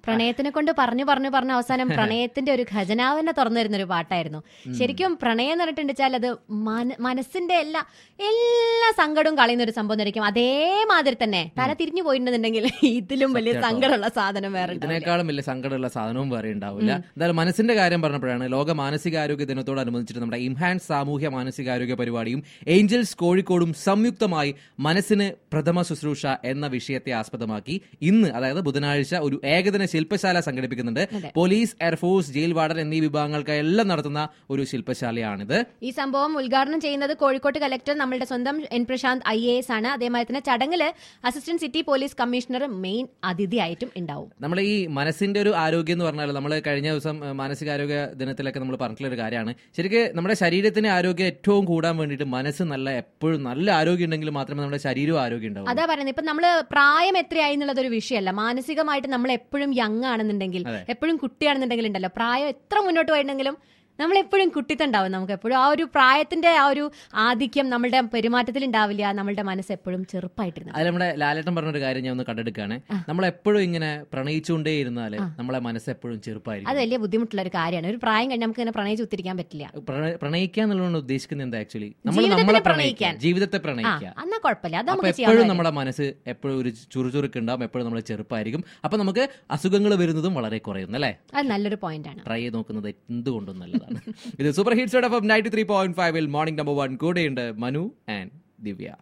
പ്രണയത്തിനെ കൊണ്ട് പറഞ്ഞു പറഞ്ഞു പറഞ്ഞ അവസാനം പ്രണയത്തിന്റെ ഒരു ഖജനാവിനെ തുറന്നു തരുന്ന ഒരു പാട്ടായിരുന്നു ശരിക്കും പ്രണയം എന്ന് പറഞ്ഞിട്ടുണ്ടെച്ചാൽ അത് മന- മനസ്സിന്റെ എല്ലാ എല്ലാ സങ്കടവും കളയുന്ന ഒരു സംഭവം ആയിരിക്കും അതേമാതിരി തന്നെ തല തിരിഞ്ഞു പോയിട്ടുണ്ടെന്നുണ്ടെങ്കിൽ ഇതിലും വലിയ സങ്കടമുള്ള സാധനം വേറെ ഉണ്ടാവില്ല. ഇതിനേക്കാളും വലിയ സങ്കടമുള്ള സാധനവും വേറെ ഉണ്ടാവില്ല എന്തായാലും മനസ്സിന്റെ കാര്യം പറഞ്ഞപ്പോഴാണ് ലോക മാനസികാരോഗ്യ ദിനത്തോടനുബന്ധിച്ചിട്ട് നമ്മുടെ ഇംഹാൻസ് സാമൂഹ്യ മാനസികാരോഗ്യ പരിപാടിയും ഏഞ്ചൽസ് കോഴിക്കോടും സംയുക്തമായി മനസ്സിന് പ്രഥമ ശുശ്രൂഷ എന്ന വിഷയത്തെ ആസ്പദമാക്കി ഇന്ന് അതായത് ബുധനാഴ്ച ഒരു ഏകദിന ശില്പശാല സംഘടിപ്പിക്കുന്നുണ്ട് പോലീസ് എയർഫോഴ്സ് ജയിൽ വാർഡൻ എന്നീ വിഭാഗങ്ങൾക്ക് എല്ലാം നടത്തുന്ന ഒരു ശില്പശാലയാണിത് ഈ സംഭവം ഉദ്ഘാടനം ചെയ്യുന്നത് കോഴിക്കോട്ട് കലക്ടർ നമ്മളുടെ സ്വന്തം N Prashanth I A S ആണ് അതേമാതിരി തന്നെ ചടങ്ങില് assistant city police commissioner main അതിഥിയായിട്ടും ഉണ്ടാവും നമ്മുടെ ഈ മനസ്സിന്റെ ഒരു ആരോഗ്യം എന്ന് പറഞ്ഞാൽ നമ്മൾ കഴിഞ്ഞ ദിവസം ഏഹ്, മാനസികാരോഗ്യ ദിനത്തിലൊക്കെ നമ്മൾ പറഞ്ഞിട്ടുള്ള ഒരു കാര്യമാണ് ശരിക്കും നമ്മുടെ ശരീരത്തിന് ആരോഗ്യം ഏറ്റവും കൂടാൻ വേണ്ടിയിട്ട് മനസ്സ് നല്ല എപ്പോഴും നല്ല ആരോഗ്യം ഉണ്ടെങ്കിൽ മാത്രമേ നമ്മുടെ ശരീരവും ആരോഗ്യം ഉണ്ടാവും അതാ പറയുന്നത് ഇപ്പൊ നമ്മള് പ്രായം എത്രയായി എന്നുള്ളത് ഒരു വിഷയമല്ല മാനസികമായിട്ട് നമ്മൾ എപ്പോഴും യങ് ആണെന്നുണ്ടെങ്കിൽ എപ്പോഴും കുട്ടിയാണെന്നുണ്ടെങ്കിൽ ഉണ്ടല്ലോ പ്രായം എത്ര മുന്നോട്ട് പോയിട്ടുണ്ടെങ്കിലും നമ്മൾ എപ്പോഴും കുട്ടിത്തുണ്ടാവും നമുക്ക് എപ്പോഴും ആ ഒരു പ്രായത്തിന്റെ ആ ഒരു ആധിക്യം നമ്മളുടെ പെരുമാറ്റത്തിൽ ഉണ്ടാവില്ല നമ്മളുടെ മനസ്സ് എപ്പോഴും ചെറുപ്പായിട്ടിരുന്നു അതിൽ നമ്മുടെ ലാലേട്ടൻ പറഞ്ഞൊരു കാര്യം ഞാൻ ഒന്ന് കണ്ടെടുക്കുകയാണ് നമ്മൾ എപ്പോഴും ഇങ്ങനെ പ്രണയിച്ചുകൊണ്ടേ ഇരുന്നാല് നമ്മളെ മനസ്സ് എപ്പോഴും ചെറുപ്പമായിരിക്കും അത് വലിയ ബുദ്ധിമുട്ടുള്ള ഒരു കാര്യമാണ് ഒരു പ്രായം കഴിഞ്ഞ് നമുക്ക് ഇങ്ങനെ പ്രണയിച്ച് ഉത്തിരിക്കാൻ പറ്റില്ല പ്രണ- പ്രണയിക്കുക എന്നുള്ളതാണ് ഉദ്ദേശിക്കുന്നത് എന്താ ആക്ച്വലി നമ്മൾ ജീവിതത്തിനെ നമ്മളെ പ്രണയിക്കാൻ. പ്രണയിക്കുക ജീവിതത്തെ ആ പ്രണയിക്കുക എന്നാ കുഴപ്പമില്ല അത് അപ്പൊ നമുക്ക് എപ്പോഴും ചെയ്യാം നമ്മുടെ മനസ്സ് എപ്പോഴും ഒരു ചുറുചുറുക്ക് ഉണ്ടാവും എപ്പോഴും നമ്മൾ ചെറുപ്പമായിരിക്കും അപ്പൊ നമുക്ക് അസുഖങ്ങൾ വരുന്നതും വളരെ കുറയുന്നു അല്ലേ അത് നല്ലൊരു പോയിന്റ് ആണ് ട്രൈ ചെയ്ത് നോക്കുന്നത് എന്തുകൊണ്ടും നല്ലതാണ് ഇത് super hits ninety three point ഫൈവിൽ മോർണിംഗ് നമ്പർ വൺ കൂടെയുണ്ട് മനു ആൻഡ് ദിവ്യ